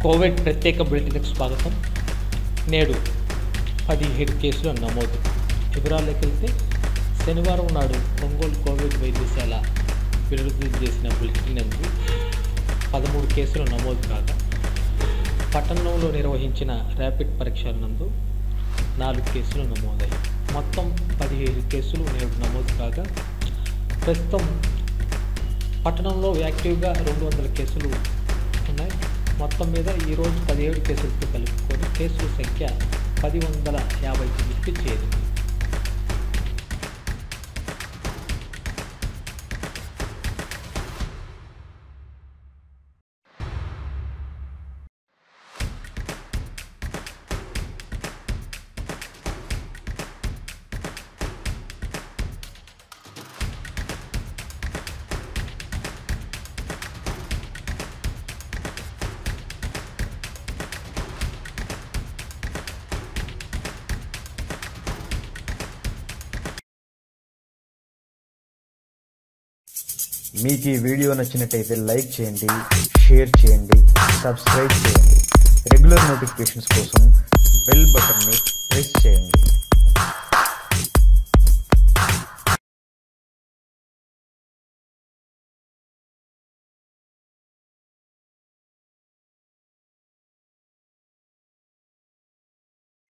Covid ప్రత్యేక బులెటిన్కి స్వాగతం నేడు పదిహేడు కేసులు నమోదు వివరాల్లోకి వెళ్తే శనివారం నాడు ఒంగోలు కోవిడ్ వైద్యశాల విడుదల చేసిన బులెటిన్ నందు పదమూడు కేసులు నమోదు కాగా పట్టణంలో నిర్వహించిన ర్యాపిడ్ పరీక్షల నందు నాలుగు కేసులు నమోదయ్యాయి మొత్తం పదిహేడు కేసులు నేడు నమోదు కాగా ప్రస్తుతం పట్టణంలో యాక్టివ్గా రెండు వందల కేసులు ఉన్నాయి మొత్తం మీద ఈరోజు పదిహేడు కేసులతో కలుపుకొని కేసుల సంఖ్య పది వందల యాభై తొమ్మిదికి చేరింది మీకు ఈ వీడియో నచ్చినట్టయితే లైక్ చేయండి షేర్ చేయండి సబ్స్క్రైబ్ చేయండి రెగ్యులర్ నోటిఫికేషన్స్ కోసం బెల్ బటన్ని ప్రెస్ చేయండి